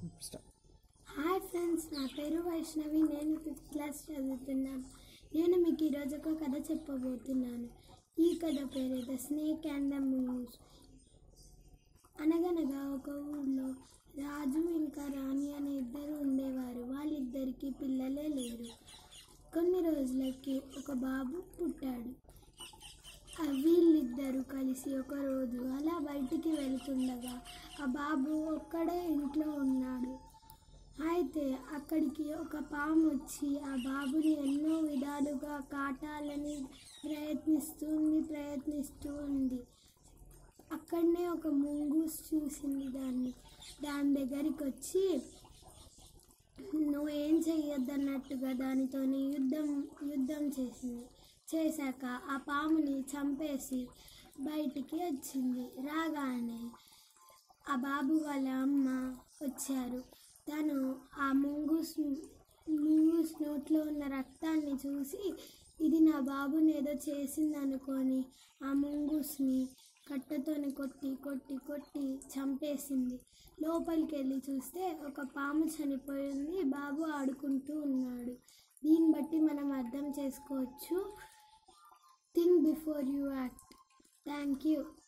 hi friends నా పేరు వైష్ణవి నేను ఫిఫ్త్ క్లాస్ చదువుతున్నాను నేను మీకు ఈరోజు ఒక కథ చెప్పబోతున్నాను ఈ కథ పేరు the snake and the moose అనగనగా ఒక ఊళ్ళో రాజు ఇంకా రాణి అనే ఇద్దరు ఉండేవారు వాళ్ళిద్దరికి పిల్లలే లేరు కొన్ని రోజులకి ఒక బాబు పుట్టాడు ఆ వీళ్ళిద్దరూ కలిసి ఒక రోజు అలా బయటికి వెళ్తుండగా ఆ బాబు ఒక్కడే ఇంట్లో ఉన్నాడు అయితే అక్కడికి ఒక పాము వచ్చి ఆ బాబుని ఎన్నో విధాలుగా కాటాలని ప్రయత్నిస్తుంది ప్రయత్నిస్తూ ఉంది అక్కడనే ఒక ముంగూస్ చూసింది దాన్ని దాని దగ్గరికి వచ్చి నువ్వేం చెయ్యొద్దన్నట్టుగా దానితో యుద్ధం యుద్ధం చేసింది చేశాక ఆ పాముని చంపేసి బయటికి వచ్చింది రాగానే ఆ బాబు వాళ్ళ అమ్మ వచ్చారు తను ఆ ముంగూస్ ముంగూస్ నోట్లో ఉన్న రక్తాన్ని చూసి ఇది నా బాబుని ఏదో చేసింది అనుకొని ఆ ముంగూస్ని కట్టతోని కొట్టి కొట్టి కొట్టి చంపేసింది లోపలికి వెళ్ళి చూస్తే ఒక పాము చనిపోయింది బాబు ఆడుకుంటూ ఉన్నాడు దీన్ని బట్టి మనం అర్థం చేసుకోవచ్చు think before you act thank you